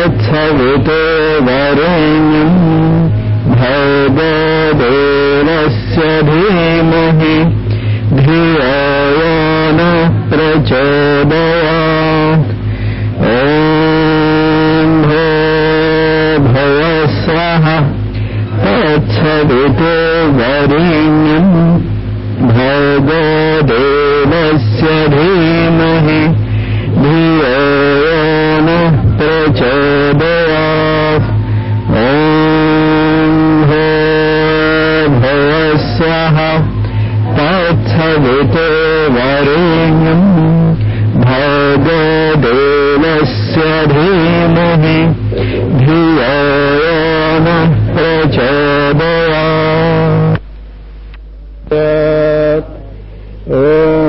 तत्सवितो वरेण्यम् भगदेवस्य धीमहि धियो यो नः प्रचोदयात् ॐ भो भवस्वः तत्सवितो वरेण्यम् भगदेवस्य धीमहि धियो यो नः प्रचोदयात् ॐ भो भवस्वः तत्सवितो वरेण्यम् भगदेवस्य धीमहि धियो यो नः प्रचोदयात् ॐ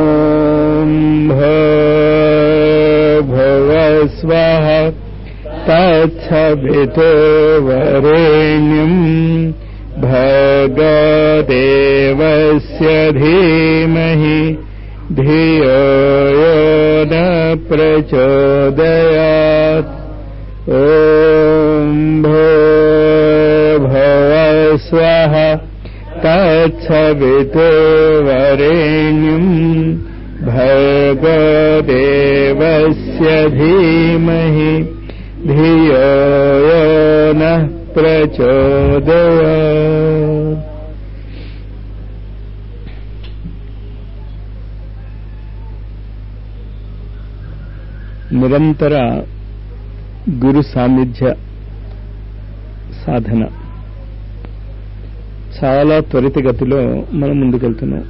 भवस्वः तत्सवितो वरेण्यम् भगदेवस्य धीमहि धियो यो न प्रचोदयात् ॐ भो भवस्वः तत्सवितो वरेण्यम् भगदेवस्य धीमहि धियो यो नः प्रचोदयात् నిరంతర గురు సాన్నిధ్య సాధన చాలా త్వరితగతిలో మనం ముందుకెళ్తున్నాం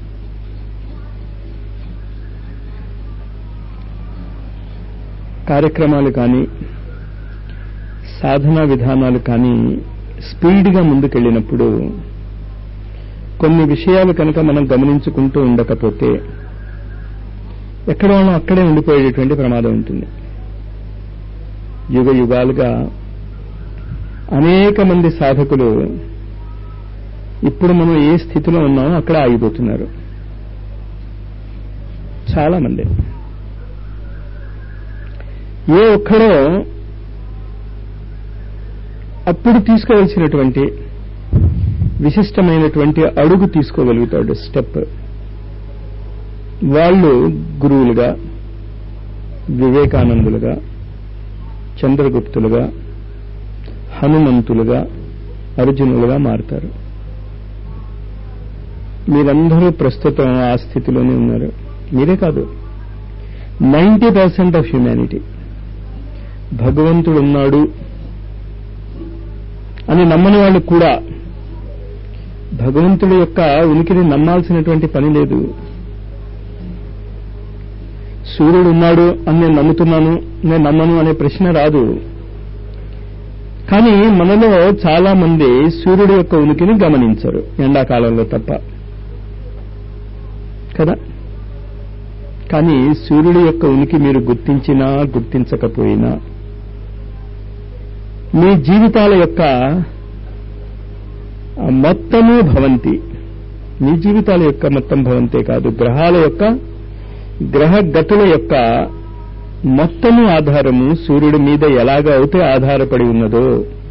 కార్యక్రమాలు కానీ సాధనా విధానాలు కానీ స్పీడ్గా ముందుకెళ్ళినప్పుడు కొన్ని విషయాలు కనుక మనం గమనించుకుంటూ ఉండకపోతే ఎక్కడ మనం అక్కడే ఉండిపోయేటటువంటి ప్రమాదం ఉంటుంది యుగ యుగాలుగా అనేక మంది సాధకులు ఇప్పుడు మనం ఏ స్థితిలో ఉన్నామో అక్కడ ఆగిపోతున్నారు చాలా మంది ఏ ఒక్కడో అప్పుడు తీసుకోవలసినటువంటి విశిష్టమైనటువంటి అడుగు తీసుకోగలుగుతాడు స్టెప్ వాళ్ళు గురువులుగా వివేకానందులుగా చంద్రగుప్తులుగా హనుమంతులుగా అర్జునులుగా మారుతారు మీరందరూ ప్రస్తుతం ఆ స్థితిలోనే ఉన్నారు మీరే కాదు నైంటీ పర్సెంట్ ఆఫ్ హ్యుమానిటీ భగవంతుడు ఉన్నాడు అని నమ్మని వాళ్ళు కూడా భగవంతుడి యొక్క ఉనికిని నమ్మాల్సినటువంటి పని లేదు సూర్యుడు ఉన్నాడు అని నేను నమ్ముతున్నాను నేను నమ్మను అనే ప్రశ్న రాదు కానీ మనలో చాలా మంది సూర్యుడి యొక్క ఉనికిని గమనించరు ఎండాకాలంలో తప్ప కదా కానీ సూర్యుడి యొక్క ఉనికి మీరు గుర్తించినా గుర్తించకపోయినా మీ జీవితాల యొక్క మొత్తము భవంతి మీ జీవితాల యొక్క మొత్తం భవంతే కాదు గ్రహాల యొక్క గ్రహ గతుల యొక్క మొత్తము ఆధారము సూర్యుడి మీద ఎలాగ అయితే ఆధారపడి ఉన్నదో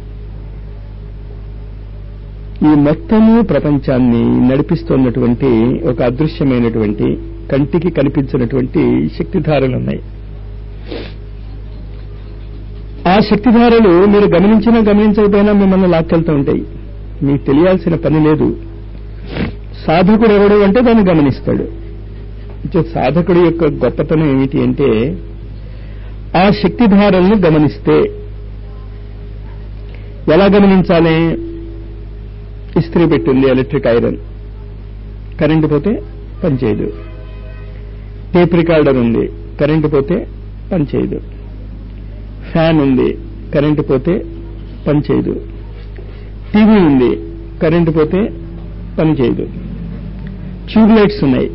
ఈ మొత్తము ప్రపంచాన్ని నడిపిస్తున్నటువంటి ఒక అదృశ్యమైనటువంటి కంటికి కనిపించినటువంటి శక్తిధారలు ఉన్నాయి ఆ శక్తిధారలు మీరు గమనించినా గమనించకపోయినా మిమ్మల్ని లాక్కెళ్తూ ఉంటాయి మీకు తెలియాల్సిన పని లేదు సాధకుడు ఎవడు అంటే దాన్ని గమనిస్తాడు సాధకుడి యొక్క గొప్పతనం ఏమిటి అంటే ఆ శక్తిధారలను గమనిస్తే ఎలా గమనించాలి ఇస్త్రీ పెట్టింది ఎలక్ట్రిక్ ఐరన్ కరెంటు పోతే పనిచేయదు టేప్ రికార్డర్ ఉంది కరెంటు పోతే పనిచేయదు ఫ్యాన్ ఉంది కరెంటు పోతే పనిచేయదు టీవీ ఉంది కరెంటు పోతే పనిచేయదు ట్యూబ్ లైట్స్ ఉన్నాయి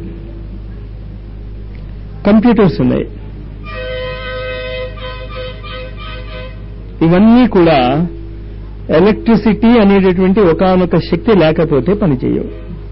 కంప్యూటర్స్ ఉన్నాయి ఇవన్నీ కూడా ఎలక్ట్రిసిటీ అనేటటువంటి ఒకనొక శక్తి లేకపోతే పనిచేయవు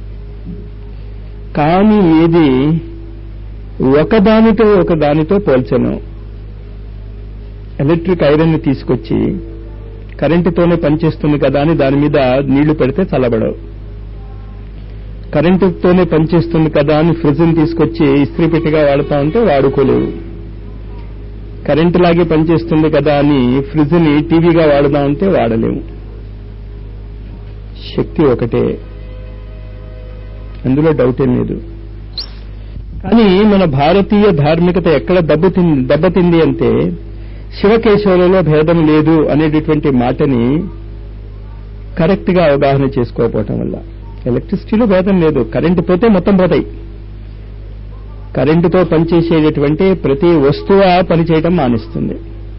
కానీ ఏది ఒకదానితో ఒకదానితో పోల్చను ఎలక్ట్రిక్ ఐరన్ ని తీసుకొచ్చి కరెంటుతోనే పనిచేస్తుంది కదా అని దాని మీద నీళ్లు పెడితే చల్లబడవు కరెంటుతోనే పనిచేస్తుంది కదా అని ఫ్రిడ్జ్ని తీసుకొచ్చి ఇస్త్రీ పెట్టిగా వాడుతా ఉంటే వాడుకోలేవు కరెంటు లాగే పనిచేస్తుంది కదా అని ఫ్రిడ్జ్ని టీవీగా వాడుదా ఉంటే వాడలేము శక్తి ఒకటే అందులో డౌట్ ఏం లేదు కానీ మన భారతీయ ధార్మికత ఎక్కడ దెబ్బతింది దెబ్బతింది అంటే శివకేశవులలో భేదం లేదు అనేటటువంటి మాటని కరెక్ట్ గా అవగాహన చేసుకోకపోవటం వల్ల ఎలక్ట్రిసిటీలో భేదం లేదు కరెంటు పోతే మొత్తం పోతాయి కరెంటుతో పనిచేసేటటువంటి ప్రతి వస్తువు పనిచేయటం మానేస్తుంది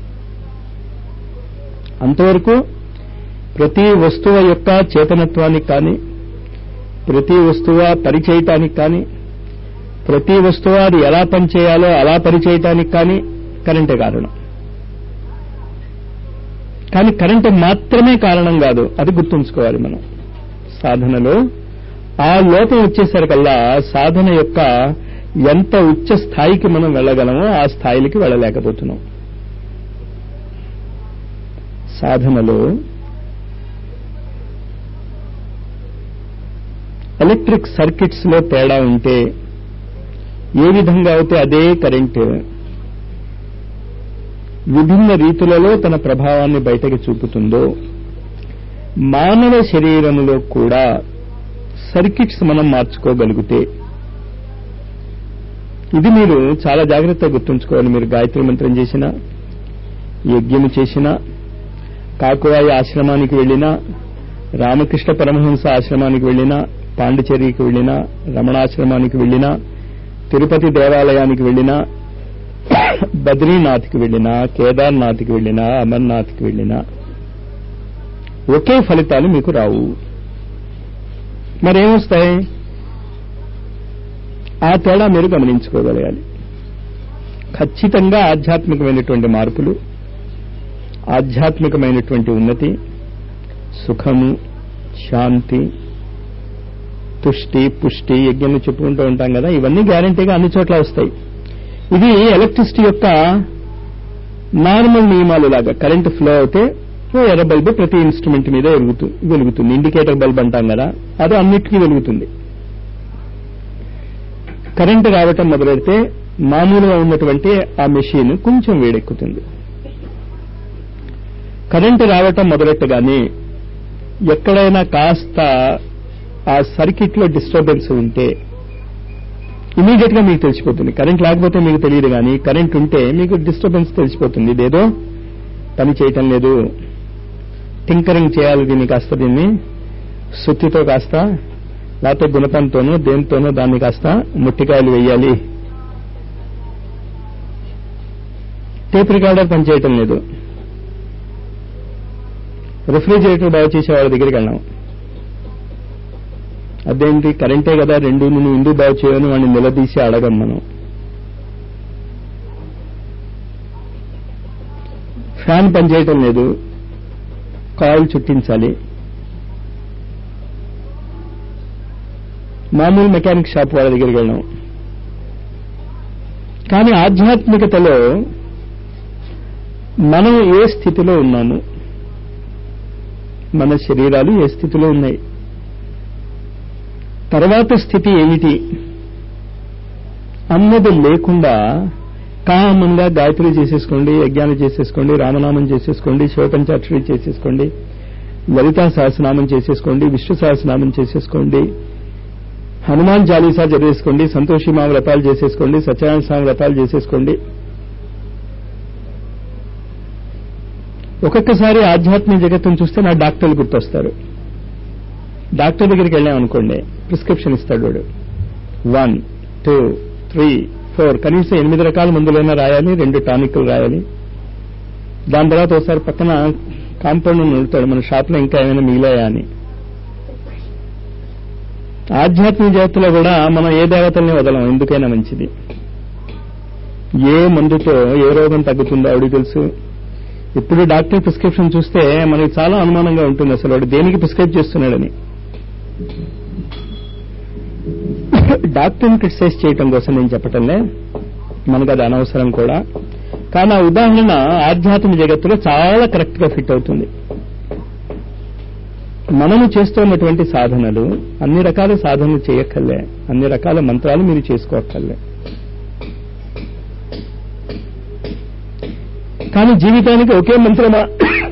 అంతవరకు ప్రతి వస్తువు యొక్క చేతనత్వానికి కానీ ప్రతి వస్తువు పనిచేయటానికి కానీ ప్రతి వస్తువు అది ఎలా పనిచేయాలో అలా పనిచేయటానికి కానీ కరెంటే కారణం కానీ కరెంటు మాత్రమే కారణం కాదు అది గుర్తుంచుకోవాలి మనం సాధనలో ఆ లోపం వచ్చేసరికల్లా సాధన యొక్క ఎంత ఉచ్చ స్థాయికి మనం వెళ్ళగలమో ఆ స్థాయిలకి వెళ్ళలేకపోతున్నాం సాధనలో ఎలక్ట్రిక్ సర్కిట్స్ లో తేడా ఉంటే ఏ విధంగా అయితే అదే కరెంటు విభిన్న రీతులలో తన ప్రభావాన్ని బయటకు చూపుతుందో మానవ శరీరములో కూడా సర్కిట్స్ మనం మార్చుకోగలిగితే ఇది మీరు చాలా జాగ్రత్తగా గుర్తుంచుకోవాలి మీరు గాయత్రి మంత్రం చేసినా యజ్ఞము చేసినా కాకువాయి ఆశ్రమానికి వెళ్ళినా రామకృష్ణ పరమహంస ఆశ్రమానికి వెళ్ళినా పాండిచేరికి వెళ్ళినా రమణాశ్రమానికి వెళ్ళినా తిరుపతి దేవాలయానికి వెళ్ళినా బద్రీనాథ్కి వెళ్ళినా కేదార్నాథ్కి వెళ్ళినా అమర్నాథ్కి వెళ్ళినా ఒకే ఫలితాలు మీకు రావు మరేమొస్తాయి ఆ తేడా మీరు గమనించుకోగలగాలి ఖచ్చితంగా ఆధ్యాత్మికమైనటువంటి మార్పులు ఆధ్యాత్మికమైనటువంటి ఉన్నతి సుఖము శాంతి తుష్టి పుష్టి యజ్ఞం చెప్పుకుంటూ ఉంటాం కదా ఇవన్నీ గ్యారంటీగా అన్ని చోట్ల వస్తాయి ఇది ఎలక్ట్రిసిటీ యొక్క నార్మల్ నియమాలు లాగా కరెంట్ ఫ్లో అయితే ఓ ఎర్ర బల్బు ప్రతి ఇన్స్ట్రుమెంట్ మీద వెలుగుతుంది వెలుగుతుంది ఇండికేటర్ బల్బ్ అంటాం కదా అది అన్నిటికీ వెలుగుతుంది కరెంటు రావటం మొదలెడితే మామూలుగా ఉన్నటువంటి ఆ మెషిన్ కొంచెం వేడెక్కుతుంది కరెంటు రావటం మొదలెట్టగానే ఎక్కడైనా కాస్త ఆ సర్కిట్ లో డిస్టర్బెన్స్ ఉంటే ఇమీడియట్ గా మీకు తెలిసిపోతుంది కరెంట్ లేకపోతే మీకు తెలియదు కానీ కరెంట్ ఉంటే మీకు డిస్టర్బెన్స్ తెలిసిపోతుంది ఇదేదో పని చేయటం లేదు టింకరింగ్ చేయాలి దీన్ని కాస్త దీన్ని సుత్తితో కాస్త లేకపోతే గుణపంతోనో దేనితోనో దాన్ని కాస్త ముట్టికాయలు వేయాలి టేప్ రికార్డర్ పనిచేయటం లేదు రిఫ్రిజిరేటర్ బాగు చేసే వాళ్ళ దగ్గరికి వెళ్ళాం అదేంటి కరెంటే కదా రెండు నువ్వు ఎందుకు బాగు చేయని వాడిని నిలదీసి అడగం మనం ఫ్యాన్ పనిచేయటం లేదు కాయిల్ చుట్టించాలి మామూలు మెకానిక్ షాప్ వాళ్ళ దగ్గరికి వెళ్ళాం కానీ ఆధ్యాత్మికతలో మనం ఏ స్థితిలో ఉన్నాము మన శరీరాలు ఏ స్థితిలో ఉన్నాయి తర్వాత స్థితి ఏమిటి అన్నది లేకుండా కామన్గా గాయత్రి చేసేసుకోండి యజ్ఞాలు చేసేసుకోండి రామనామం చేసేసుకోండి శివపంచాక్షరి చేసేసుకోండి లలితా సహస్రనామం చేసేసుకోండి విష్ణు సహస్రనామం చేసేసుకోండి హనుమాన్ చాలీసా చదివేసుకోండి సంతోషి మా వ్రతాలు చేసేసుకోండి సత్యనారాయణ స్వామి వ్రతాలు చేసేసుకోండి ఒక్కొక్కసారి ఆధ్యాత్మిక జగత్తును చూస్తే నా డాక్టర్లు గుర్తొస్తారు డాక్టర్ దగ్గరికి వెళ్ళామనుకోండి ప్రిస్క్రిప్షన్ ఇస్తాడు వాడు వన్ టూ త్రీ ఫోర్ కనీసం ఎనిమిది రకాల మందులైనా రాయాలి రెండు టానిక్లు రాయాలి దాని తర్వాత ఒకసారి పక్కన కాంపౌండ్ నిలుతాడు మన షాప్లో ఇంకా ఏమైనా మిగిలాయా అని ఆధ్యాత్మిక జగత్తులో కూడా మనం ఏ దేవతల్ని వదలం ఎందుకైనా మంచిది ఏ మందుతో ఏ రోగం తగ్గుతుందో ఆవిడికి తెలుసు ఇప్పుడు డాక్టర్ ప్రిస్క్రిప్షన్ చూస్తే మనకి చాలా అనుమానంగా ఉంటుంది అసలు వాడు దేనికి ప్రిస్క్రైబ్ చేస్తున్నాడని డాక్టర్ని క్రిటిసైజ్ చేయటం కోసం నేను చెప్పటంలే మనకు అది అనవసరం కూడా కానీ ఆ ఉదాహరణ ఆధ్యాత్మిక జగత్తులో చాలా కరెక్ట్ గా ఫిట్ అవుతుంది మనము చేస్తున్నటువంటి సాధనలు అన్ని రకాల సాధనలు చేయక్కర్లే అన్ని రకాల మంత్రాలు మీరు చేసుకోక్కర్లే కానీ జీవితానికి ఒకే మంత్రమా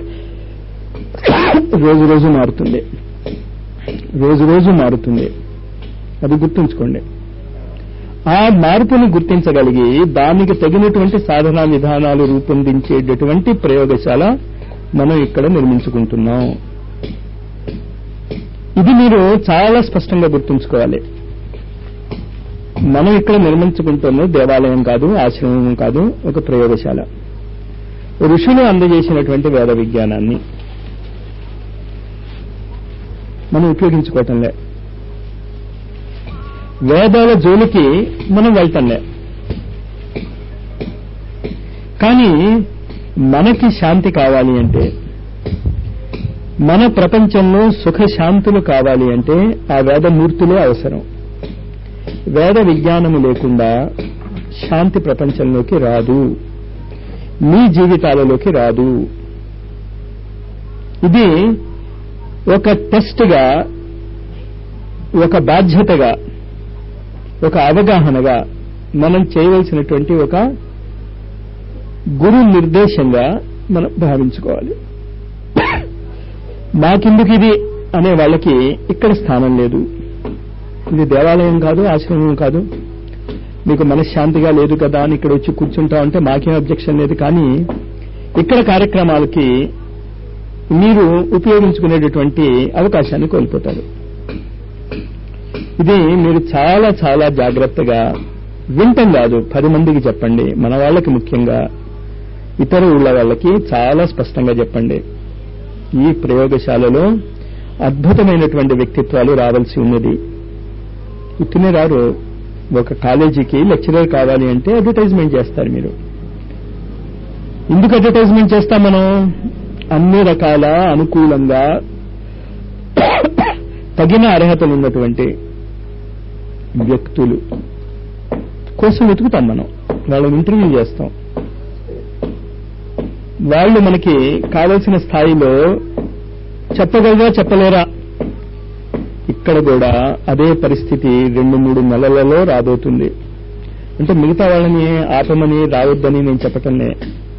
రోజు రోజు మారుతుంది రోజు రోజు మారుతుంది అది గుర్తుంచుకోండి ఆ మార్పుని గుర్తించగలిగి దానికి తగినటువంటి సాధనా విధానాలు రూపొందించేటటువంటి ప్రయోగశాల మనం ఇక్కడ నిర్మించుకుంటున్నాం ఇది మీరు చాలా స్పష్టంగా గుర్తుంచుకోవాలి మనం ఇక్కడ నిర్మించుకుంటున్న దేవాలయం కాదు ఆశ్రమం కాదు ఒక ప్రయోగశాల ఋషులు అందజేసినటువంటి వేద విజ్ఞానాన్ని మనం ఉపయోగించుకోవటంలే వేదాల జోలికి మనం వెళ్తాంలే కానీ మనకి శాంతి కావాలి అంటే మన ప్రపంచంలో సుఖశాంతులు కావాలి అంటే ఆ వేదమూర్తులే అవసరం వేద విజ్ఞానము లేకుండా శాంతి ప్రపంచంలోకి రాదు మీ జీవితాలలోకి రాదు ఇది ఒక టెస్ట్గా ఒక బాధ్యతగా ఒక అవగాహనగా మనం చేయవలసినటువంటి ఒక గురు నిర్దేశంగా మనం భావించుకోవాలి మాకెందుకు ఇది అనే వాళ్ళకి ఇక్కడ స్థానం లేదు ఇది దేవాలయం కాదు ఆశ్రమం కాదు మీకు మనశ్శాంతిగా లేదు కదా అని ఇక్కడ వచ్చి కూర్చుంటా ఉంటే మాకేం అబ్జెక్షన్ లేదు కానీ ఇక్కడ కార్యక్రమాలకి మీరు ఉపయోగించుకునేటటువంటి అవకాశాన్ని కోల్పోతారు ఇది మీరు చాలా చాలా జాగ్రత్తగా వింటం కాదు పది మందికి చెప్పండి మన వాళ్ళకి ముఖ్యంగా ఇతర ఊళ్ళ వాళ్ళకి చాలా స్పష్టంగా చెప్పండి ఈ ప్రయోగశాలలో అద్భుతమైనటువంటి వ్యక్తిత్వాలు రావాల్సి ఉన్నది ఇట్టునే రారు ఒక కాలేజీకి లెక్చరర్ కావాలి అంటే అడ్వర్టైజ్మెంట్ చేస్తారు మీరు ఎందుకు అడ్వర్టైజ్మెంట్ చేస్తాం మనం అన్ని రకాల అనుకూలంగా తగిన అర్హతలు ఉన్నటువంటి వ్యక్తులు కోసం వెతుకుతాం మనం వాళ్ళని ఇంటర్వ్యూ చేస్తాం వాళ్ళు మనకి కావలసిన స్థాయిలో చెప్పగలరా చెప్పలేరా ఇక్కడ కూడా అదే పరిస్థితి రెండు మూడు నెలలలో రాబోతుంది అంటే మిగతా వాళ్ళని ఆపమని రావద్దని నేను చెప్పటంలే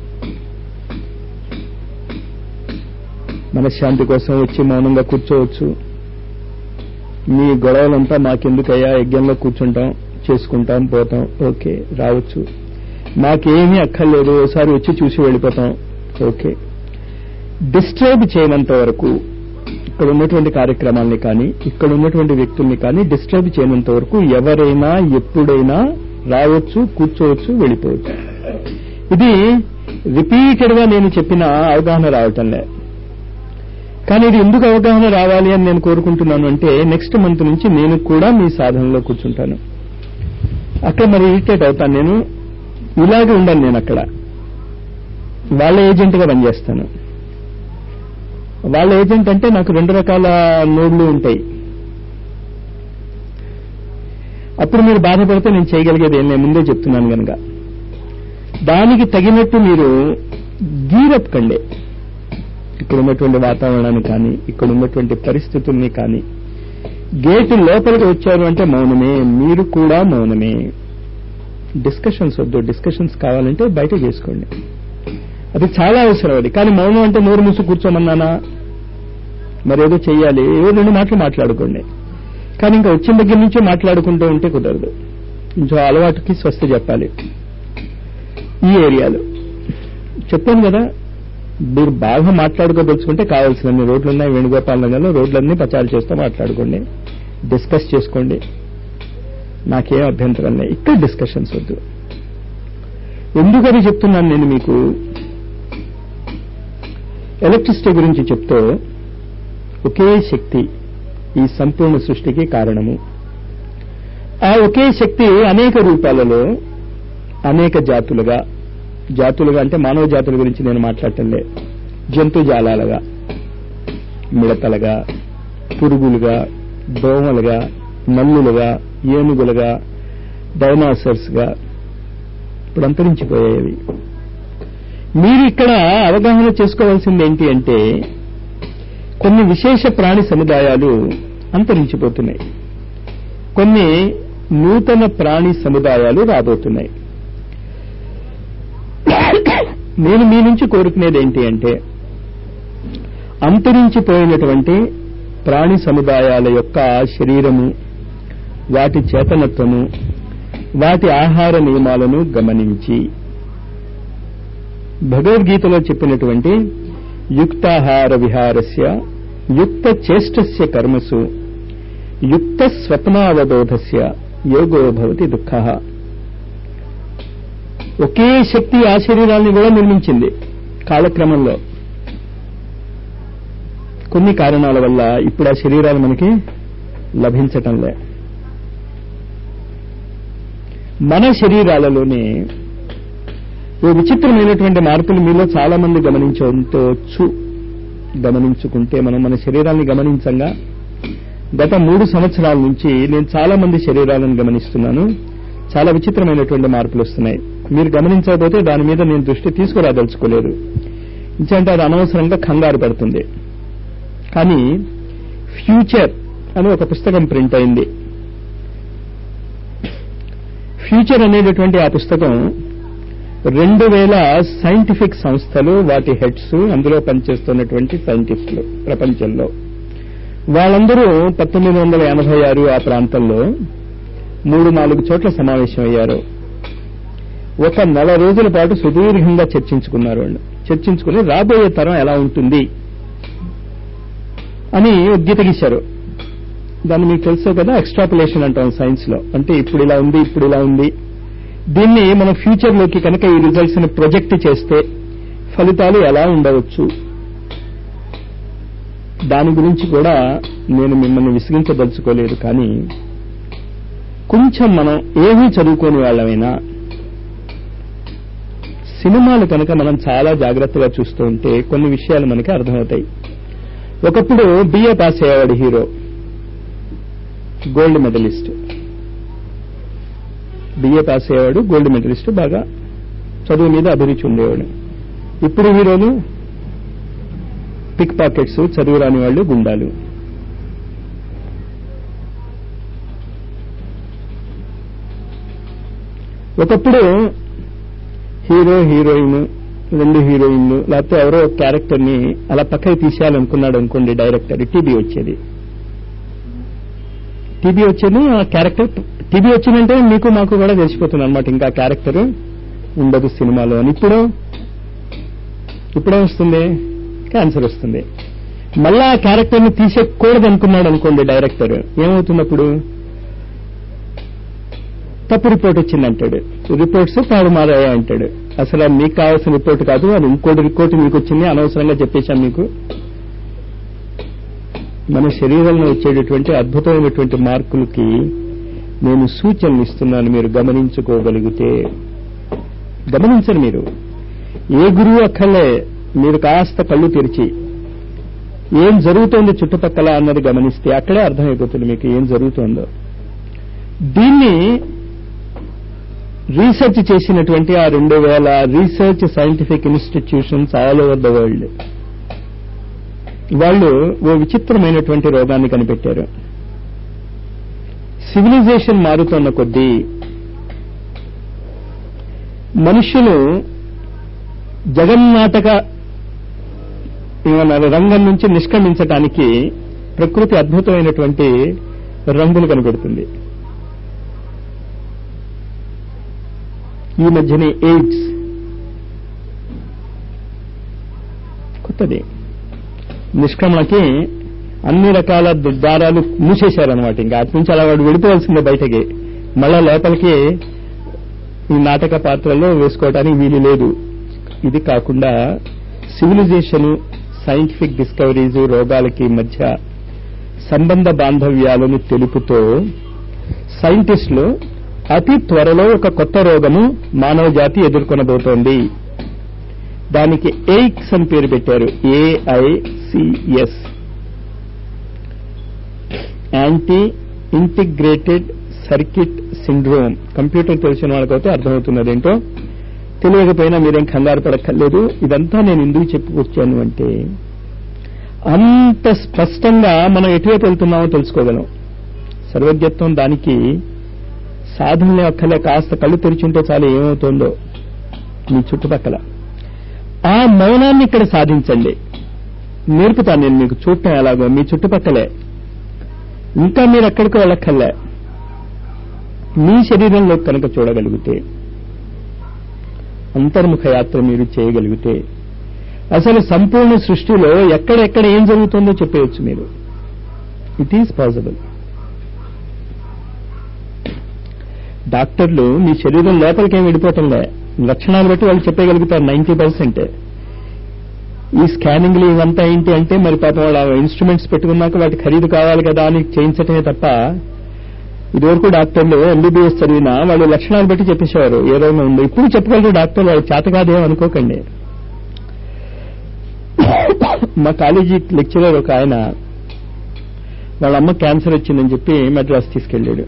మనశ్శాంతి కోసం వచ్చి మౌనంగా కూర్చోవచ్చు మీ గొడవలంతా మాకెందుకయ్యా యజ్ఞంలో కూర్చుంటాం చేసుకుంటాం పోతాం ఓకే రావచ్చు మాకేమీ అక్కర్లేదు ఒకసారి వచ్చి చూసి వెళ్ళిపోతాం ఓకే డిస్టర్బ్ చేయనంత వరకు ఇక్కడ ఉన్నటువంటి కార్యక్రమాల్ని కానీ ఇక్కడ ఉన్నటువంటి వ్యక్తుల్ని కానీ డిస్టర్బ్ చేయనంత వరకు ఎవరైనా ఎప్పుడైనా రావచ్చు కూర్చోవచ్చు వెళ్ళిపోవచ్చు ఇది రిపీటెడ్ గా నేను చెప్పిన అవగాహన రావటంలే కానీ ఇది ఎందుకు అవగాహన రావాలి అని నేను కోరుకుంటున్నాను అంటే నెక్స్ట్ మంత్ నుంచి నేను కూడా మీ సాధనలో కూర్చుంటాను అక్కడ మరి ఇరిటేట్ అవుతాను నేను ఇలాగే ఉండాలి నేను అక్కడ వాళ్ళ ఏజెంట్గా పనిచేస్తాను వాళ్ళ ఏజెంట్ అంటే నాకు రెండు రకాల నోడ్లు ఉంటాయి అప్పుడు మీరు బాధపడితే నేను చేయగలిగేది ఏం నేను ముందే చెప్తున్నాను కనుక దానికి తగినట్టు మీరు గీరప్ కండి ఇక్కడ ఉన్నటువంటి వాతావరణాన్ని కానీ ఇక్కడ ఉన్నటువంటి పరిస్థితుల్ని కానీ గేటు లోపలికి వచ్చారు అంటే మౌనమే మీరు కూడా మౌనమే డిస్కషన్స్ వద్దు డిస్కషన్స్ కావాలంటే బయట చేసుకోండి అది చాలా అవసరం అది కానీ మౌనం అంటే నోరు మూసి కూర్చోమన్నానా మరేదో చెయ్యాలి ఏదో రెండు మాటలు మాట్లాడుకోండి కానీ ఇంకా వచ్చిన దగ్గర నుంచి మాట్లాడుకుంటూ ఉంటే కుదరదు కొంచెం అలవాటుకి స్వస్థ చెప్పాలి ఈ ఏరియాలో చెప్పాను కదా మీరు బాగా మాట్లాడుకోదలుచుకుంటే కావాల్సినన్ని రోడ్లు ఉన్నాయి వేణుగోపాల్ నగర్లో రోడ్లన్నీ ప్రచారం చేస్తూ మాట్లాడుకోండి డిస్కస్ చేసుకోండి నాకేం అభ్యంతరం లేదు ఇక్కడ డిస్కషన్స్ వద్దు ఎందుకని చెప్తున్నాను నేను మీకు ఎలక్ట్రిసిటీ గురించి చెప్తూ ఒకే శక్తి ఈ సంపూర్ణ సృష్టికి కారణము ఆ ఒకే శక్తి అనేక రూపాలలో అనేక జాతులుగా జాతులుగా అంటే మానవ జాతుల గురించి నేను మాట్లాడటంలే జంతు జాలాలుగా మిడతలుగా పురుగులుగా దోమలుగా నల్లులుగా ఏనుగులుగా డైనాసర్స్గా ఇప్పుడు అంతరించిపోయేవి మీరు ఇక్కడ అవగాహన చేసుకోవాల్సింది ఏంటి అంటే కొన్ని విశేష ప్రాణి సముదాయాలు అంతరించిపోతున్నాయి కొన్ని నూతన ప్రాణి సముదాయాలు రాబోతున్నాయి నేను మీ నుంచి కోరుకునేది ఏంటి అంటే అంతరించిపోయినటువంటి ప్రాణి సముదాయాల యొక్క శరీరము వాటి చేతనత్వము వాటి ఆహార నియమాలను గమనించి భగవద్గీతలో చెప్పినటువంటి యుక్తాహార విహారస్య యుక్త చేష్టస్య కర్మసు యుక్త స్వప్నావబోధస్య యోగో భవతి దుఃఖ ఒకే శక్తి ఆ శరీరాన్ని కూడా నిర్మించింది కాలక్రమంలో కొన్ని కారణాల వల్ల ఇప్పుడు ఆ శరీరాలు మనకి లభించటంలే మన శరీరాలలోనే ఓ విచిత్రమైనటువంటి మార్పులు మీలో చాలా మంది గమనించవచ్చు గమనించుకుంటే మనం మన శరీరాన్ని గమనించంగా గత మూడు సంవత్సరాల నుంచి నేను చాలా మంది శరీరాలను గమనిస్తున్నాను చాలా విచిత్రమైనటువంటి మార్పులు వస్తున్నాయి మీరు గమనించకపోతే దాని మీద నేను దృష్టి తీసుకురాదలుచుకోలేదు ఇంకంటే అది అనవసరంగా కంగారు పడుతుంది కానీ ఫ్యూచర్ అని ఒక పుస్తకం ప్రింట్ అయింది ఫ్యూచర్ అనేటటువంటి ఆ పుస్తకం రెండు వేల సైంటిఫిక్ సంస్థలు వాటి హెడ్స్ అందులో పనిచేస్తున్నటువంటి సైంటిస్టులు ప్రపంచంలో వాళ్ళందరూ పంతొమ్మిది వందల ఎనభై ఆరు ఆ ప్రాంతంలో మూడు నాలుగు చోట్ల సమావేశం అయ్యారు ఒక నెల రోజుల పాటు సుదీర్ఘంగా చర్చించుకున్నారు వాళ్ళు చర్చించుకుని రాబోయే తరం ఎలా ఉంటుంది అని గీత గీశారు దాన్ని మీకు తెలుసు కదా ఎక్స్ట్రాపులేషన్ అంటాం సైన్స్ లో అంటే ఇప్పుడు ఇలా ఉంది ఇప్పుడు ఇలా ఉంది దీన్ని మనం ఫ్యూచర్ లోకి కనుక ఈ రిజల్ట్స్ ని ప్రొజెక్ట్ చేస్తే ఫలితాలు ఎలా ఉండవచ్చు దాని గురించి కూడా నేను మిమ్మల్ని విసిగించదలుచుకోలేదు కానీ కొంచెం మనం ఏమీ చదువుకోని వాళ్ళమైనా సినిమాలు కనుక మనం చాలా జాగ్రత్తగా చూస్తూ ఉంటే కొన్ని విషయాలు మనకి అర్థమవుతాయి ఒకప్పుడు బిఏ పాస్ అయ్యేవాడు hero gold medalist BA pass అయ్యేవాడు గోల్డ్ మెడలిస్ట్ బాగా చదువు మీద అభిరుచి ఉండేవాడు ఇప్పుడు హీరోలు పిక్ పాకెట్స్ చదువు రాని వాళ్ళు గుండాలు ఒకప్పుడు హీరో హీరోయిన్ రెండు హీరోయిన్లు లేకపోతే ఎవరో ఒక క్యారెక్టర్ ని అలా పక్కకి తీసేయాలనుకున్నాడు అనుకోండి డైరెక్టర్ టీబీ వచ్చేది టీబీ వచ్చేది ఆ క్యారెక్టర్ టీబీ వచ్చిందంటే మీకు మాకు కూడా తెలిసిపోతుంది అనమాట ఇంకా క్యారెక్టర్ ఉండదు సినిమాలో అని ఇప్పుడు ఇప్పుడే వస్తుంది క్యాన్సర్ వస్తుంది మళ్ళా ఆ క్యారెక్టర్ ని తీసేయకూడదు అనుకున్నాడు అనుకోండి డైరెక్టర్ ఏమవుతున్నప్పుడు తప్పు రిపోర్ట్ వచ్చిందంటాడు రిపోర్ట్స్ తారుమారాయా అంటాడు అసలు అది మీకు కావాల్సిన రిపోర్ట్ కాదు అది ఇంకోటి రిపోర్ట్ మీకు వచ్చింది అనవసరంగా చెప్పేశాం మీకు మన శరీరంలో వచ్చేటటువంటి అద్భుతమైనటువంటి మార్పులకి నేను సూచనలు ఇస్తున్నాను మీరు గమనించుకోగలిగితే గమనించరు మీరు ఏ గురువు అక్కర్లే మీరు కాస్త కళ్ళు తెరిచి ఏం జరుగుతోంది చుట్టుపక్కల అన్నది గమనిస్తే అక్కడే అర్థమైపోతుంది మీకు ఏం జరుగుతోందో దీన్ని రీసెర్చ్ చేసినటువంటి ఆ రెండు వేల research scientific institutions all over the world వాళ్ళు ఓ విచిత్రమైనటువంటి రోగాన్ని కనిపెట్టారు సివిలైజేషన్ మారుతున్న కొద్దీ మనుషులు జగన్నాటక ఏమన్నారు రంగం నుంచి నిష్క్రమించటానికి ప్రకృతి అద్భుతమైనటువంటి రంగులు కనిపెడుతుంది ఈ మధ్యనే ఎయిడ్స్ కొత్తది నిష్క్రమణకి అన్ని రకాల దారాలు మూసేశారనమాట ఇంకా అటు నుంచి అలా వాడు వెళ్ళిపోవాల్సిందే బయటకి మళ్ళా లోపలికి ఈ నాటక పాత్రలో వేసుకోవడానికి వీలు లేదు ఇది కాకుండా సివిలైజేషన్ సైంటిఫిక్ డిస్కవరీస్ రోగాలకి మధ్య సంబంధ బాంధవ్యాలను తెలుపుతూ సైంటిస్టులు అతి త్వరలో ఒక కొత్త రోగము మానవ జాతి ఎదుర్కొనబోతోంది దానికి ఎయిక్స్ అని పేరు పెట్టారు AICS anti integrated circuit syndrome computer తెలిసిన వాళ్ళకైతే అర్థమవుతున్నది ఏంటో తెలియకపోయినా మీరేం కంగారు పడక్కర్లేదు ఇదంతా నేను ఎందుకు చెప్పుకొచ్చాను అంటే అంత స్పష్టంగా మనం ఎటువైపు వెళ్తున్నామో తెలుసుకోగలం సర్వజ్ఞత్వం దానికి సాధనలే అక్కలే కాస్త కళ్ళు తెరిచుంటే చాలు ఏమవుతుందో మీ చుట్టుపక్కల ఆ మౌనాన్ని ఇక్కడ సాధించండి నేర్పుతాను నేను మీకు చూడటం ఎలాగో మీ చుట్టుపక్కలే ఇంకా మీరు ఎక్కడికి వెళ్ళక్కర్లే మీ శరీరంలో కనుక చూడగలిగితే అంతర్ముఖ యాత్ర మీరు చేయగలిగితే అసలు సంపూర్ణ సృష్టిలో ఎక్కడెక్కడ ఏం జరుగుతుందో చెప్పేయచ్చు మీరు ఇట్ ఈజ్ పాసిబుల్ డాక్టర్లు మీ శరీరం లోపలికి ఏం వెళ్ళిపోతుందే లక్షణాలు బట్టి వాళ్ళు చెప్పగలుగుతారు నైన్టీ పర్సెంట్ ఈ స్కానింగ్లు ఇవంతా ఏంటి అంటే మరి పాపం వాళ్ళ ఇన్స్ట్రుమెంట్స్ పెట్టుకున్నాక వాటి ఖరీదు కావాలి కదా అని చేయించటమే తప్ప ఇదివరకు డాక్టర్లు ఎంబీబీఎస్ చదివినా వాళ్ళు లక్షణాలు బట్టి చెప్పేసేవారు ఏ రోగం ఉందో ఇప్పుడు చెప్పగలరు డాక్టర్లు వాళ్ళు చేతకాదేమో అనుకోకండి మా కాలేజీ లెక్చరర్ ఒక ఆయన వాళ్ళ అమ్మ క్యాన్సర్ వచ్చిందని చెప్పి మెడ్రాస్ తీసుకెళ్ళాడు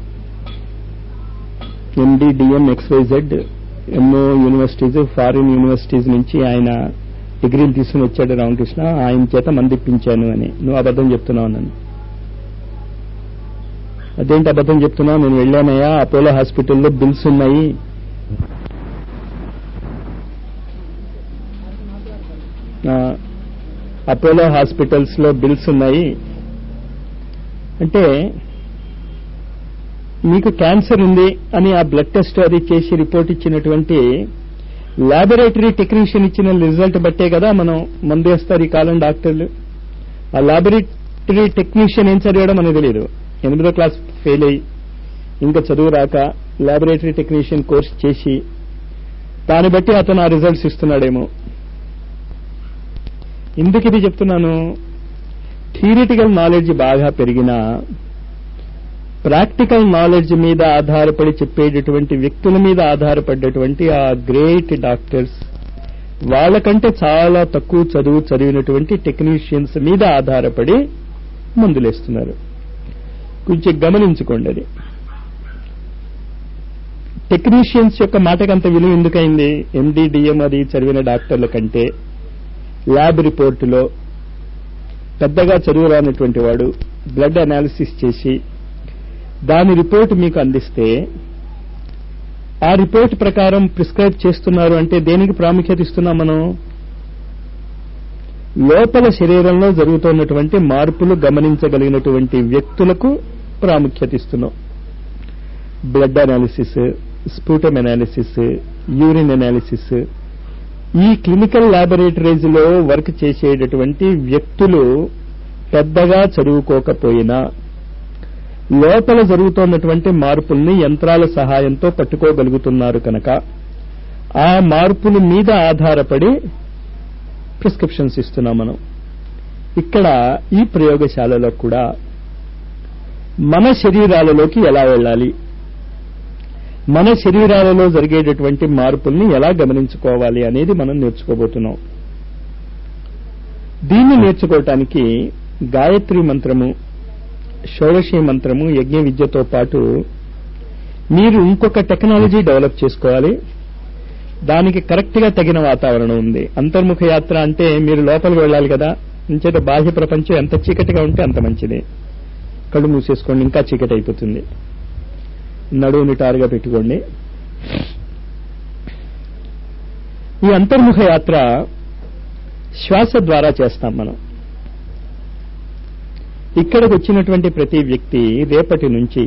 ఎండి డిఎం ఎక్స్వైజెడ్ ఎన్నో యూనివర్సిటీస్ ఫారిన్ యూనివర్సిటీస్ నుంచి ఆయన డిగ్రీలు తీసుకుని వచ్చాడు రామకృష్ణ ఆయన చేత మందిప్పించాను అని నువ్వు అబద్ధం చెప్తున్నావు నన్ను అదేంటి అబద్ధం చెప్తున్నావు నేను వెళ్ళానయ్యా అపోలో హాస్పిటల్లో బిల్స్ ఉన్నాయి అపోలో హాస్పిటల్స్ లో బిల్స్ ఉన్నాయి అంటే మీకు క్యాన్సర్ ఉంది అని ఆ బ్లడ్ టెస్ట్ అది చేసి రిపోర్ట్ ఇచ్చినటువంటి లాబొరేటరీ టెక్నీషియన్ ఇచ్చిన రిజల్ట్ బట్టే కదా మనం మందు వేస్తారు ఈ కాలం డాక్టర్లు ఆ లాబొరేటరీ టెక్నీషియన్ ఏం చదివాడో మనకు తెలియదు ఎనిమిదో క్లాస్ ఫెయిల్ అయ్యి ఇంకా చదువు రాక లాబొరేటరీ టెక్నీషియన్ కోర్స్ చేసి దాన్ని బట్టి అతను ఆ రిజల్ట్స్ ఇస్తున్నాడేమో ఎందుకు ఇది చెప్తున్నాను థియరిటికల్ నాలెడ్జ్ బాగా పెరిగినా ప్రాక్టికల్ నాలెడ్జ్ మీద ఆధారపడి చెప్పేటటువంటి వ్యక్తుల మీద ఆధారపడ్డటువంటి ఆ గ్రేట్ డాక్టర్స్ వాళ్ళకంటే చాలా తక్కువ చదువు చదివినటువంటి టెక్నీషియన్స్ మీద ఆధారపడి మందులేస్తున్నారు కొంచెం గమనించుకోండి అది టెక్నీషియన్స్ యొక్క మాటకంత విలువ ఎందుకైంది ఎండి డిఎం అది చదివిన డాక్టర్ల కంటే ల్యాబ్ రిపోర్టులో పెద్దగా చదువు రానటువంటి వాడు బ్లడ్ అనాలిసిస్ చేసి దాని రిపోర్ట్ మీకు అందిస్తే ఆ రిపోర్ట్ ప్రకారం ప్రిస్క్రైబ్ చేస్తున్నారు అంటే దేనికి ప్రాముఖ్యత ఇస్తున్నాం మనం లోపల శరీరంలో జరుగుతున్నటువంటి మార్పులు గమనించగలిగినటువంటి వ్యక్తులకు ప్రాముఖ్యత ఇస్తున్నాం blood analysis sputum analysis urine analysis ఈ క్లినికల్ ల్యాబొరేటరీస్ లో వర్క్ చేసేటటువంటి వ్యక్తులు పెద్దగా చదువుకోకపోయినా లోపల జరుగుతున్నటువంటి మార్పుల్ని యంత్రాల సహాయంతో పట్టుకోగలుగుతున్నారు కనుక ఆ మార్పుల మీద ఆధారపడి ప్రిస్క్రిప్షన్స్ ఇస్తున్నాం మనం ఇక్కడ ఈ ప్రయోగశాలలో కూడా మన శరీరాలలోకి ఎలా వెళ్ళాలి మన శరీరాలలో జరిగేటటువంటి మార్పుల్ని ఎలా గమనించుకోవాలి అనేది మనం నేర్చుకోబోతున్నాం దీన్ని నేర్చుకోవటానికి గాయత్రి మంత్రము షోడశి మంత్రము యజ్ఞ విద్యతో పాటు మీరు ఇంకొక టెక్నాలజీ డెవలప్ చేసుకోవాలి దానికి కరెక్ట్ గా తగిన వాతావరణం ఉంది అంతర్ముఖ యాత్ర అంటే మీరు లోపలికి వెళ్ళాలి కదా ఇంచేత బాహ్య ప్రపంచం ఎంత చీకటిగా ఉంటే అంత మంచిది కళ్ళు మూసేసుకోండి ఇంకా చీకటి అయిపోతుంది నడువు నిటారుగా పెట్టుకోండి ఈ అంతర్ముఖ యాత్ర శ్వాస ద్వారా చేస్తాం మనం ఇక్కడికి వచ్చినటువంటి ప్రతి వ్యక్తి రేపటి నుంచి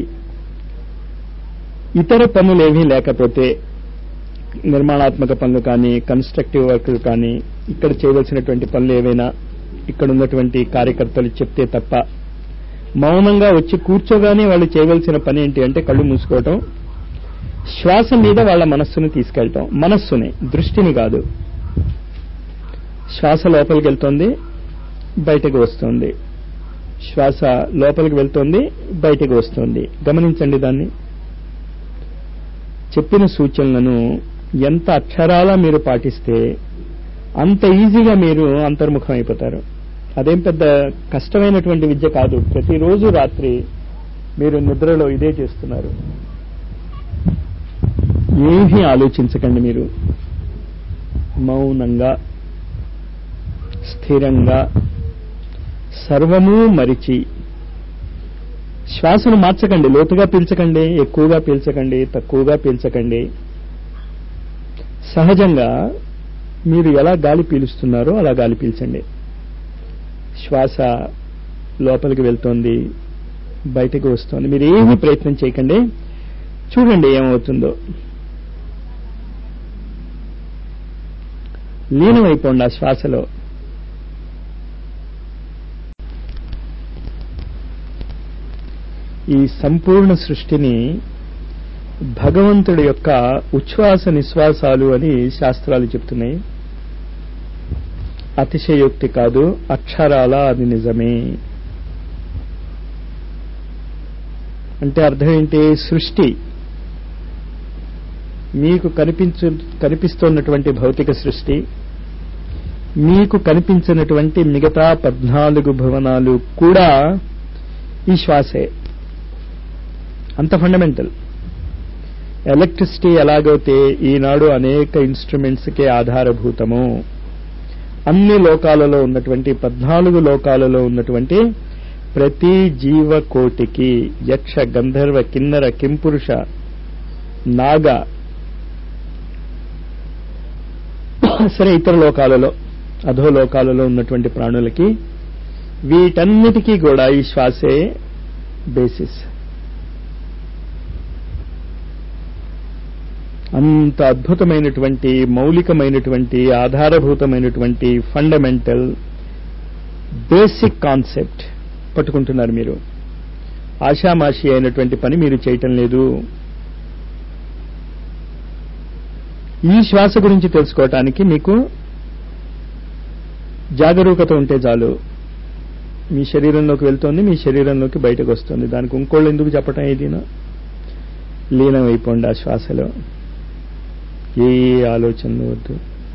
ఇతర పనులేమీ లేకపోతే నిర్మాణాత్మక పనులు కానీ కన్స్ట్రక్టివ్ వర్క్ కానీ ఇక్కడ చేయవలసినటువంటి పనులు ఏవైనా ఇక్కడ ఉన్నటువంటి కార్యకర్తలు చెప్తే తప్ప మౌనంగా వచ్చి కూర్చోగానే వాళ్ళు చేయవలసిన పని ఏంటి అంటే కళ్ళు మూసుకోవటం శ్వాస మీద వాళ్ళ మనస్సును తీసుకెళ్ళటం మనస్సుని దృష్టిని కాదు శ్వాస లోపలికి వెళ్తోంది బయటకు వస్తుంది శ్వాస లోపలికి వెళ్తోంది బయటకు వస్తుంది గమనించండి దాన్ని చెప్పిన సూచనలను ఎంత అక్షరాలా మీరు పాటిస్తే అంత ఈజీగా మీరు అంతర్ముఖం అయిపోతారు అదేం పెద్ద కష్టమైనటువంటి విద్య కాదు ప్రతిరోజు రాత్రి మీరు నిద్రలో ఇదే చేస్తున్నారు ఏమీ ఆలోచించకండి మీరు మౌనంగా స్థిరంగా సర్వము మరిచి శ్వాసను మార్చకండి లోతుగా పీల్చకండి ఎక్కువగా పీల్చకండి తక్కువగా పీల్చకండి సహజంగా మీరు ఎలా గాలి పీలుస్తున్నారో అలా గాలి పీల్చండి శ్వాస లోపలికి వెళ్తోంది బయటకు వస్తుంది మీరు ఏమీ ప్రయత్నం చేయకండి చూడండి ఏమవుతుందో లీనమైపోండి ఆ శ్వాసలో ఈ సంపూర్ణ సృష్టిని భగవంతుడి యొక్క ఉచ్ఛ్వాస నిశ్వాసాలు అని శాస్త్రాలు చెప్తున్నాయి అతిశయోక్తి కాదు అక్షరాల అది నిజమే అంటే అర్థం ఏంటి సృష్టి మీకు కనిపించు కనిపిస్తున్నటువంటి భౌతిక సృష్టి మీకు కనిపించినటువంటి మిగతా పద్నాలుగు భువనాలు కూడా ఈ శ్వాసే అంత ఫండమెంటల్ ఎలక్ట్రిసిటీ ఎలాగైతే ఈనాడు అనేక ఇన్స్ట్రుమెంట్స్కి ఆధారభూతము అన్ని లోకాలలో ఉన్నటువంటి పద్నాలుగు లోకాలలో ఉన్నటువంటి ప్రతి జీవకోటికి యక్ష గంధర్వ కిన్నర కింపురుష నాగ సరే ఇతర లోకాలలో అధోలోకాలలో ఉన్నటువంటి ప్రాణులకి వీటన్నిటికీ కూడా ఈ శ్వాసే బేసిస్ అంత అద్భుతమైనటువంటి మౌలికమైనటువంటి ఆధారభూతమైనటువంటి ఫండమెంటల్ బేసిక్ కాన్సెప్ట్ పట్టుకుంటున్నారు మీరు ఆషామాషి అయినటువంటి పని మీరు చేయటం లేదు ఈ శ్వాస గురించి తెలుసుకోవటానికి మీకు జాగరూకత ఉంటే చాలు మీ శరీరంలోకి వెళ్తోంది మీ శరీరంలోకి బయటకు వస్తుంది దానికి ఇంకోళ్ళు ఎందుకు చెప్పటం ఏదైనా లీనమైపోండి ఆ శ్వాసలో ఏ ఆలోచనలు వద్దు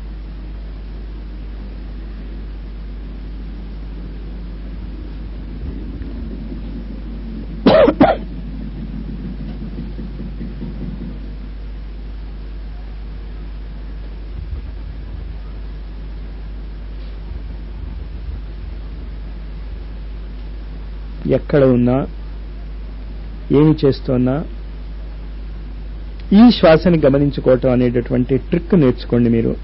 ఎక్కడ ఉన్నా ఏమి చేస్తున్నా ఈ శ్వాసని గమనించుకోవటం అనేటటువంటి ట్రిక్ నేర్చుకోండి మీరు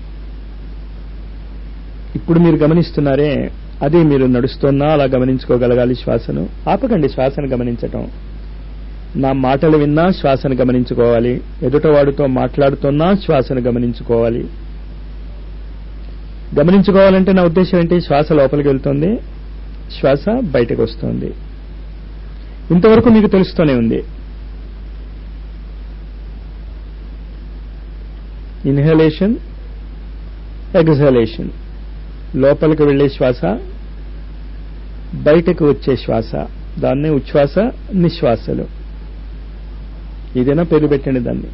ఇప్పుడు మీరు గమనిస్తున్నారే అదే మీరు నడుస్తున్నా అలా గమనించుకోగలగాలి శ్వాసను ఆపకండి శ్వాసను గమనించటం నా మాటలు విన్నా శ్వాసను గమనించుకోవాలి ఎదుటవాడితో మాట్లాడుతున్నా శ్వాసను గమనించుకోవాలి గమనించుకోవాలంటే నా ఉద్దేశం ఏంటి శ్వాస లోపలికి వెళ్తుంది శ్వాస బయటకు వస్తుంది ఇంతవరకు మీకు తెలుస్తూనే ఉంది ఇన్హలేషన్ ఎగ్జలేషన్ లోపలికి వెళ్లే శ్వాస బయటకు వచ్చే శ్వాస దాన్నే ఉచ్ఛ్వాస నిశ్వాసలు ఇదైనా పేరు పెట్టండి దాన్ని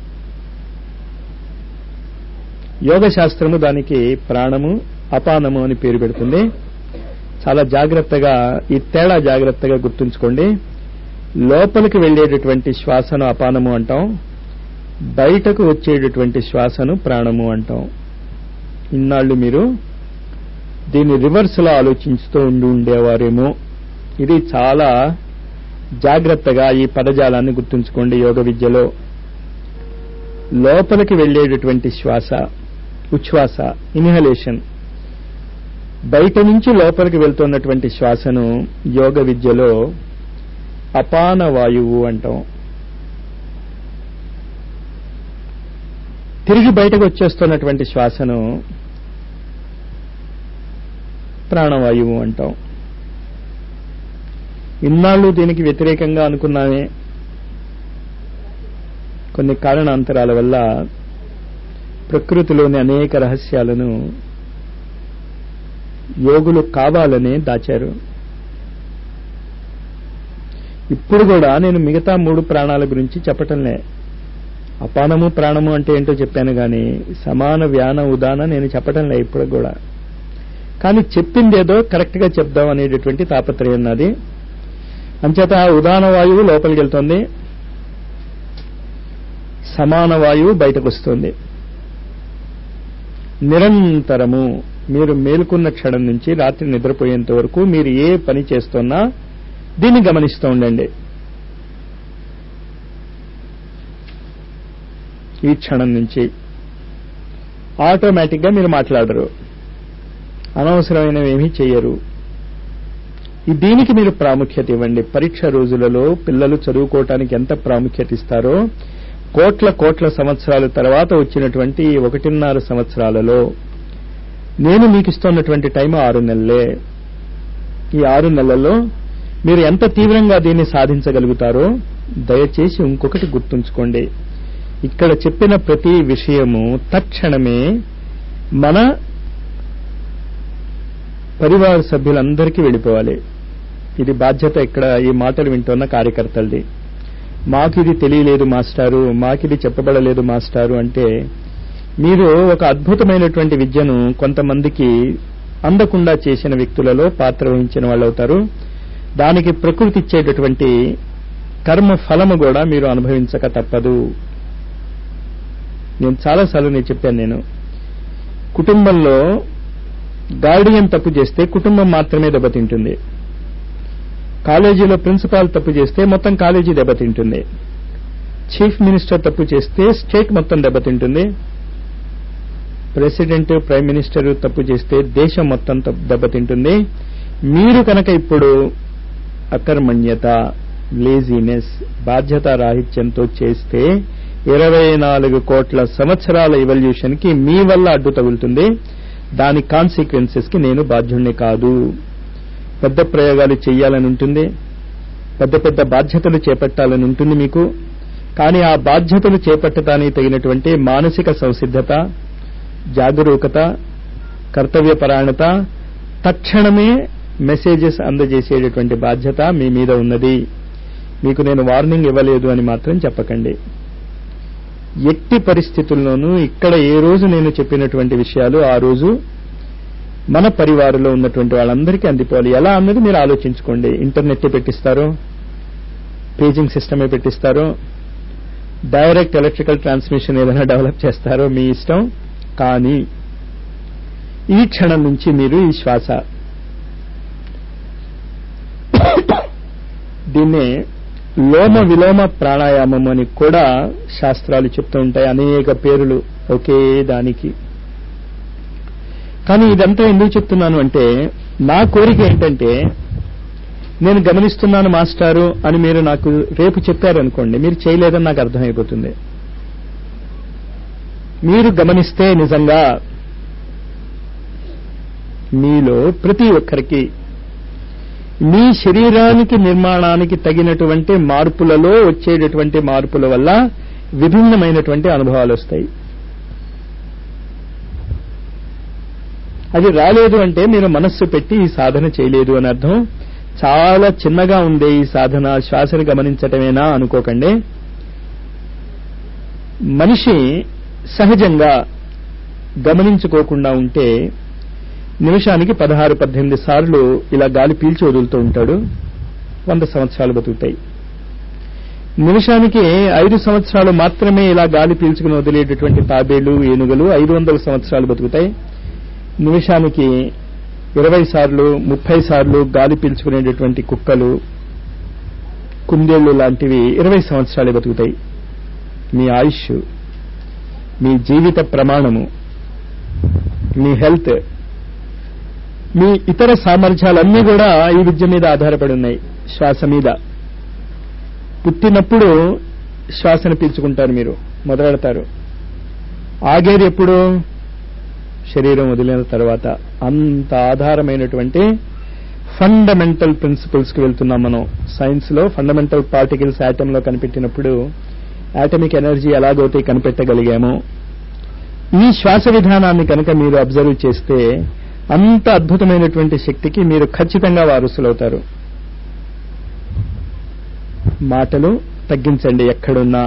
యోగ శాస్త్రము దానికి ప్రాణము అపానము అని పేరు పెడుతుంది చాలా జాగ్రత్తగా ఈ తేడా జాగ్రత్తగా గుర్తుంచుకోండి లోపలికి వెళ్లేటటువంటి శ్వాసను అపానము అంటాం బయటకు వచ్చేటటువంటి శ్వాసను ప్రాణము అంటాం ఇన్నాళ్ళు మీరు దీన్ని రివర్స్లో ఆలోచిస్తూ ఉండి ఉండేవారేమో ఇది చాలా జాగ్రత్తగా ఈ పదజాలాన్ని గుర్తుంచుకోండి యోగ విద్యలో లోపలికి వెళ్లేటటువంటి శ్వాస ఉచ్ఛ్వాస ఇన్హలేషన్ బయట నుంచి లోపలికి వెళ్తున్నటువంటి శ్వాసను యోగ విద్యలో అపాన వాయువు అంటాం తిరిగి బయటకు వచ్చేస్తున్నటువంటి శ్వాసను ప్రాణవాయువు అంటాం ఇన్నాళ్ళు దీనికి వ్యతిరేకంగా అనుకున్నామే కొన్ని కారణాంతరాల వల్ల ప్రకృతిలోని అనేక రహస్యాలను యోగులు కావాలనే దాచారు ఇప్పుడు కూడా నేను మిగతా మూడు ప్రాణాల గురించి చెప్పటంలే అపానము ప్రాణము అంటే ఏంటో చెప్పాను కానీ సమాన వ్యాన ఉదాన నేను చెప్పటంలే ఇప్పుడు కూడా కానీ చెప్పిందేదో కరెక్ట్ గా చెప్దాం అనేటటువంటి తాపత్రయం నాది అంచేత ఉదాన వాయువు లోపలికి వెళ్తుంది సమాన వాయువు బయటకు వస్తుంది నిరంతరము మీరు మేలుకున్న క్షణం నుంచి రాత్రి నిద్రపోయేంత వరకు మీరు ఏ పని చేస్తున్నా దీన్ని గమనిస్తూ ఉండండి ఈ క్షణం నుంచి ఆటోమేటిక్గా మీరు మాట్లాడరు అనవసరమైనవి ఏమీ చెయ్యరు ఈ దీనికి మీరు ప్రాముఖ్యత ఇవ్వండి పరీక్ష రోజులలో పిల్లలు చదువుకోవటానికి ఎంత ప్రాముఖ్యత ఇస్తారో కోట్ల కోట్ల సంవత్సరాల తర్వాత వచ్చినటువంటి ఈ ఒకటిన్నర సంవత్సరాలలో నేను మీకు ఇస్తున్నటువంటి టైం ఆరు నెలలే ఈ ఆరు నెలల్లో మీరు ఎంత తీవ్రంగా దీన్ని సాధించగలుగుతారో దయచేసి ఇంకొకటి గుర్తుంచుకోండి ఇక్కడ చెప్పిన ప్రతి విషయము తక్షణమే మన పరివార సభ్యులందరికీ వెళ్ళిపోవాలి ఇది బాధ్యత ఇక్కడ ఈ మాటలు వింటున్న కార్యకర్తలది మాకు ఇది తెలియలేదు మాస్టారు మాకు ఇది చెప్పబడలేదు మాస్టారు అంటే మీరు ఒక అద్భుతమైనటువంటి విద్యను కొంతమందికి అందకుండా చేసిన వ్యక్తులలో పాత్ర వహించిన వాళ్ళు అవుతారు దానికి ప్రకృతి ఇచ్చేటటువంటి కర్మ ఫలము కూడా మీరు అనుభవించక తప్పదు నేను చాలాసార్లు నేను చెప్పాను నేను కుటుంబంలో గార్డియన్ తప్పు చేస్తే కుటుంబం మాత్రమే దెబ్బతింటుంది కాలేజీలో ప్రిన్సిపాల్ తప్పు చేస్తే మొత్తం కాలేజీ దెబ్బతింటుంది చీఫ్ మినిస్టర్ తప్పు చేస్తే స్టేట్ మొత్తం దెబ్బతింటుంది ప్రెసిడెంట్ ప్రైమ్ మినిస్టర్ తప్పు చేస్తే దేశం మొత్తం దెబ్బతింటుంది మీరు కనుక ఇప్పుడు అకర్మణ్యత లేజీనెస్ బాధ్యత రాహిత్యంతో చేస్తే ఇరవై నాలుగు కోట్ల సంవత్సరాల ఇవల్యూషన్ కి మీ వల్ల అడ్డు తగులుతుంది దాని కాన్సిక్వెన్సెస్ కి నేను బాధ్యుణ్ణి కాదు పెద్ద ప్రయోగాలు చేయాలని ఉంటుంది పెద్ద పెద్ద బాధ్యతలు చేపట్టాలని ఉంటుంది మీకు కానీ ఆ బాధ్యతలు చేపట్టడానికి తగినటువంటి మానసిక సంసిద్ధత జాగరూకత కర్తవ్యపరాయణత తక్షణమే మెసేజెస్ అందజేసేటటువంటి బాధ్యత మీ మీద ఉన్నది మీకు నేను వార్నింగ్ ఇవ్వలేదు అని మాత్రం చెప్పకండి ఎట్టి పరిస్థితుల్లోనూ ఇక్కడ ఏ రోజు నేను చెప్పినటువంటి విషయాలు ఆ రోజు మన పరివారంలో ఉన్నటువంటి వాళ్ళందరికీ అందిపోవాలి ఎలా అన్నది మీరు ఆలోచించుకోండి ఇంటర్నెట్ పెట్టిస్తారో పేజింగ్ సిస్టమే పెట్టిస్తారో డైరెక్ట్ ఎలక్ట్రికల్ ట్రాన్స్మిషన్ ఏదైనా డెవలప్ చేస్తారో మీ ఇష్టం కానీ ఈ క్షణం నుంచి మీరు ఈ శ్వాస దీన్నే లోమ విలోమ ప్రాణాయామం అని కూడా శాస్త్రాలు చెప్తూ ఉంటాయి అనేక పేర్లు ఒకే దానికి కానీ ఇదంతా ఎందుకు చెప్తున్నాను అంటే నా కోరిక ఏంటంటే నేను గమనిస్తున్నాను మాస్టారు అని మీరు నాకు రేపు చెప్పారనుకోండి మీరు చేయలేదని నాకు అర్థమైపోతుంది మీరు గమనిస్తే నిజంగా మీలో ప్రతి ఒక్కరికి మీ శరీరానికి నిర్మాణానికి తగినటువంటి మార్పులలో వచ్చేటటువంటి మార్పుల వల్ల విభిన్నమైనటువంటి అనుభవాలు వస్తాయి అది రాలేదు అంటే మీరు మనస్సు పెట్టి ఈ సాధన చేయలేదు అని అర్థం చాలా చిన్నగా ఉండే ఈ సాధన శ్వాసను గమనించటమేనా అనుకోకండి మనిషి సహజంగా గమనించుకోకుండా ఉంటే నిమిషానికి పదహారు పద్దెనిమిది సార్లు ఇలా గాలి పీల్చి వదులుతూ ఉంటాడు వంద సంవత్సరాలు బతుకుతాయి నిమిషానికి ఐదు సంవత్సరాలు మాత్రమే ఇలా గాలి పీల్చుకుని వదిలేటటువంటి తాబేళ్లు ఏనుగలు ఐదు వందల సంవత్సరాలు బతుకుతాయి నిమిషానికి ఇరవై సార్లు ముప్పై సార్లు గాలి పీల్చుకునేటటువంటి కుక్కలు కుందేళ్లు లాంటివి ఇరవై సంవత్సరాలు బతుకుతాయి మీ ఆయుష్ మీ జీవిత ప్రమాణము మీ హెల్త్ మీ ఇతర సామర్థ్యాలన్నీ కూడా ఈ విద్య మీద ఆధారపడి ఉన్నాయి శ్వాస మీద పుట్టినప్పుడు శ్వాసను పీల్చుకుంటారు మీరు మొదలెడతారు ఆగేది ఎప్పుడు శరీరం వదిలిన తర్వాత అంత ఆధారమైనటువంటి ఫండమెంటల్ ప్రిన్సిపల్స్ కి వెళ్తున్నాం మనం సైన్స్ లో ఫండమెంటల్ పార్టికల్స్ యాటమ్ లో కనిపెట్టినప్పుడు యాటమిక్ ఎనర్జీ ఎలాగైతే కనిపెట్టగలిగామో ఈ శ్వాస విధానాన్ని కనుక మీరు అబ్జర్వ్ చేస్తే అంత అద్భుతమైనటువంటి శక్తికి మీరు ఖచ్చితంగా వారసులవుతారు మాటలు తగ్గించండి ఎక్కడున్నా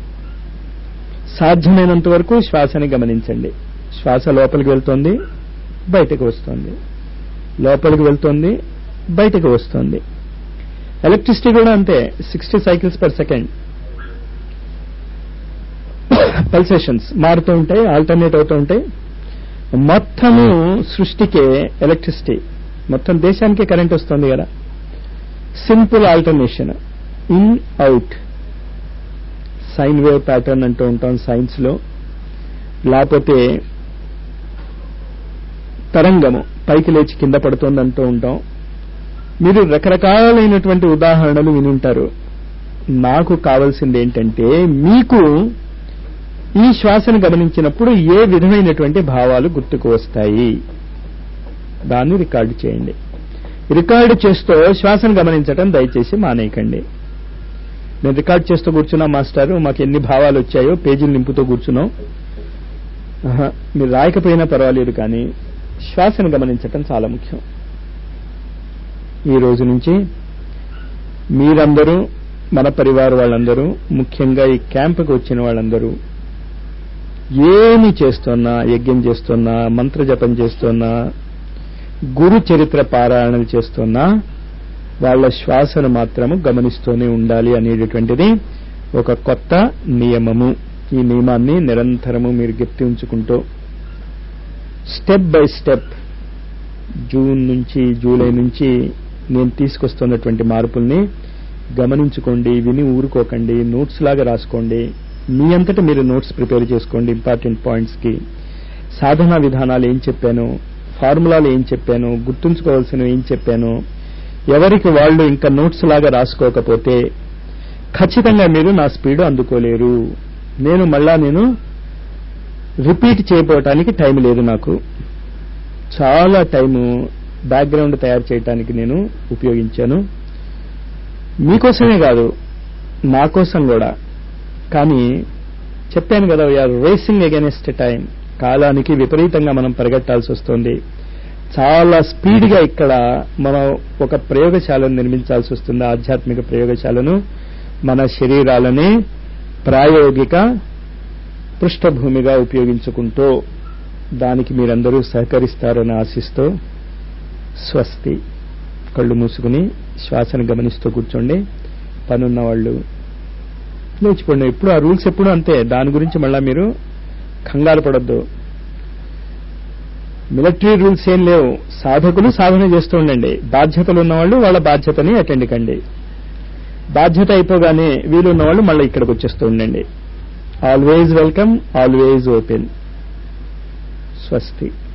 సాధ్యమైనంత వరకు శ్వాసని గమనించండి శ్వాస లోపలికి వెళ్తోంది బయటకు వస్తుంది లోపలికి వెళ్తోంది బయటకు వస్తుంది ఎలక్ట్రిసిటీ కూడా అంతే sixty cycles per second pulsations మారుతూ ఉంటాయి ఆల్టర్నేట్ అవుతూ ఉంటాయి మొత్తము సృష్టికే ఎలక్ట్రిసిటీ మొత్తం దేశానికి కరెంట్ వస్తుంది కదా simple alternation in out sine wave pattern అంటూ ఉంటాం సైన్స్ లో లేకపోతే తరంగము పైకి లేచి కింద పడుతోంది అంటూ ఉంటాం మీరు రకరకాలైనటువంటి ఉదాహరణలు వినుంటారు నాకు కావాల్సింది ఏంటంటే మీకు ఈ శ్వాసను గమనించినప్పుడు ఏ విధమైనటువంటి భావాలు గుర్తుకు వస్తాయి దాన్ని రికార్డు చేయండి రికార్డు చేస్తూ శ్వాసను గమనించడం దయచేసి మానేయకండి నేను రికార్డ్ చేస్తూ కూర్చున్నా మాస్టారు మాకు ఎన్ని భావాలు వచ్చాయో పేజీలు నింపుతూ కూర్చున్నాం ఆహా, మీరు రాయకపోయినా పర్వాలేదు కానీ శ్వాసను గమనించటం చాలా ముఖ్యం ఈ రోజు నుంచి మీరందరూ మన పరివార వాళ్ళందరూ ముఖ్యంగా ఈ క్యాంపుకి వచ్చిన వాళ్ళందరూ ఏమి చేస్తున్నా యజ్ఞం చేస్తున్నా మంత్ర జపం చేస్తున్నా గురు చరిత్ర పారాయణలు చేస్తున్నా వాళ్ళ శ్వాసను మాత్రము గమనిస్తూనే ఉండాలి అనేటటువంటిది ఒక కొత్త నియమము ఈ నియమాన్ని నిరంతరము మీరు గెత్తి ఉంచుకుంటూ స్టెప్ బై స్టెప్ జూన్ నుంచి జూలై నుంచి నేను తీసుకొస్తున్నటువంటి మార్పుల్ని గమనించుకోండి విని ఊరుకోకండి నోట్స్ లాగా రాసుకోండి మీ అంతటా మీరు నోట్స్ ప్రిపేర్ చేసుకోండి ఇంపార్టెంట్ పాయింట్స్ కి సాధనా విధానాలు ఏం చెప్పాను ఫార్ములాలు ఏం చెప్పాను గుర్తుంచుకోవాల్సినవి ఏం చెప్పాను ఎవరికి వాళ్ళు ఇంకా నోట్స్ లాగా రాసుకోకపోతే ఖచ్చితంగా మీరు నా స్పీడ్ అందుకోలేరు నేను మళ్ళా నేను రిపీట్ చేయబోవటానికి టైం లేదు నాకు చాలా టైము బ్యాక్గ్రౌండ్ తయారు చేయడానికి నేను ఉపయోగించాను మీకోసమే కాదు నా కోసం కూడా కానీ చెప్పాను కదా వీఆర్ రేసింగ్ అగెనిస్ట్ టైం కాలానికి విపరీతంగా మనం పరిగెట్టాల్సి వస్తుంది చాలా స్పీడ్గా ఇక్కడ మనం ఒక ప్రయోగశాలను నిర్మించాల్సి వస్తుంది ఆధ్యాత్మిక ప్రయోగశాలను మన శరీరాలని ప్రాయోగిక పృష్ఠభూమిగా ఉపయోగించుకుంటూ దానికి మీరందరూ సహకరిస్తారని ఆశిస్తూ స్వస్తి కళ్ళు మూసుకుని శ్వాసను గమనిస్తూ కూర్చోండి పనున్న వాళ్ళు లేచిపోండి ఎప్పుడు ఆ రూల్స్ ఎప్పుడు అంతే దాని గురించి మళ్ళా మీరు కంగారు పడద్దు మిలిటరీ రూల్స్ ఏం లేవు సాధకులు సాధన చేస్తూ ఉండండి బాధ్యతలు ఉన్నవాళ్ళు వాళ్ళ బాధ్యతని అటెండ్ కండి బాధ్యత అయిపోగానే వీలు ఉన్నవాళ్ళు మళ్ళీ ఇక్కడికి వచ్చేస్తూ ఉండండి ఆల్వేజ్ వెల్కమ్ ఆల్వేజ్ ఓపెన్ స్వస్తి